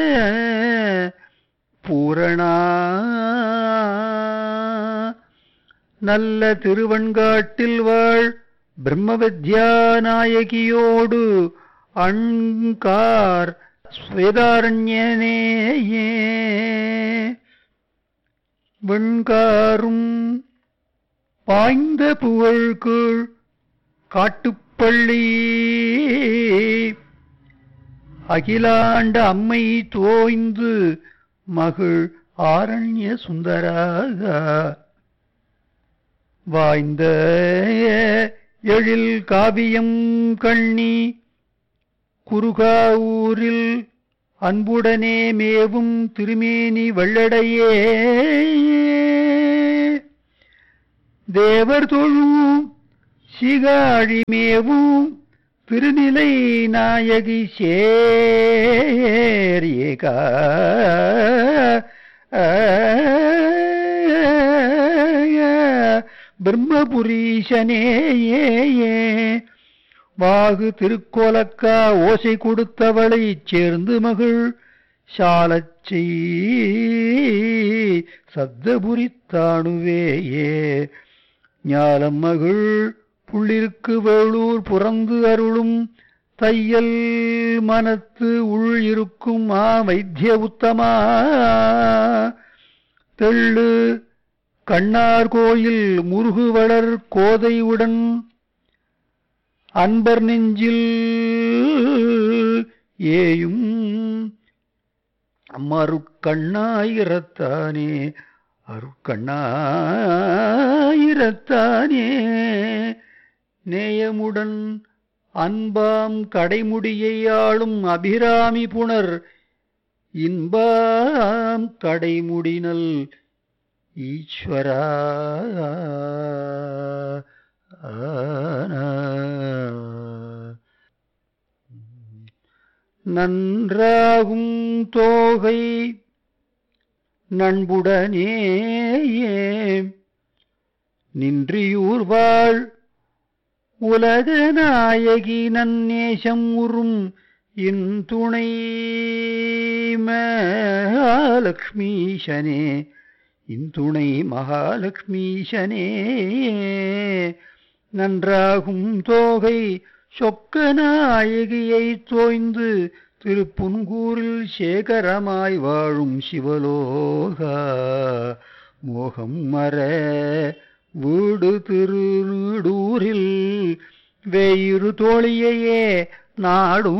பூரணா நல்ல திருவன்காட்டில் வாழ் பிரம்மவித்யா நாயகியோடு அண்கார் ஸ்வேதாரண்யனேயே வெண்காரும் பாய்ந்த புகழ்கீழ் காட்டுப்பள்ளி அகிலாண்ட அம்மை தோய்ந்து மகிழ் ஆரண்ய சுந்தராக வாய்ந்த எழில் காவியம் கண்ணி குருகாவூரில் அன்புடனே மேவும் திருமேனி வெள்ளடையே தேவர் தொழும் சிகாழி மேவும் திருநிலை நாயகி சேர் ஏகா பிரம்மபுரீஷனேயே வாகு திருக்கோலக்கா ஓசை கொடுத்தவளைச் சேர்ந்து மகிழ் சாலச்சை சத்தபுரித்தாணுவேயே ஞாலம் மகிழ் புள்ளிருக்கு வேளூர் புறந்து அருளும் தையல் மனத்து உள் இருக்கும் ஆ வைத்திய உத்தமா தெள்ளு கண்ணார் கோயில் முருகு வளர் கோதையுடன் அன்பர் நெஞ்சில் ஏயும் மறுக்கண்ணாயிரத்தானே அருக்கண்ணாயிரத்தானே நேயமுடன் அன்பாம் கடைமுடியை ஆளும் அபிராமி புணர் இன்பாம் கடைமுடினல் ஈஸ்வரா நன்றாகும் தோகை நண்புடனேயே நின்றியூர் வாழ் உலக நாயகி நன்னேசம் உறும் இன் துணை மகாலட்சுமீஷனே இந்துணை மகாலட்சுமீஷனே நன்றாகும் தோகை சொக்க நாயகியை தோய்ந்து திருப்புன்கூரில் சேகரமாய் வாழும் சிவலோகா மோகம் மர வீடு திருநீடூரில் வேயிரு தோழியையே நாடும்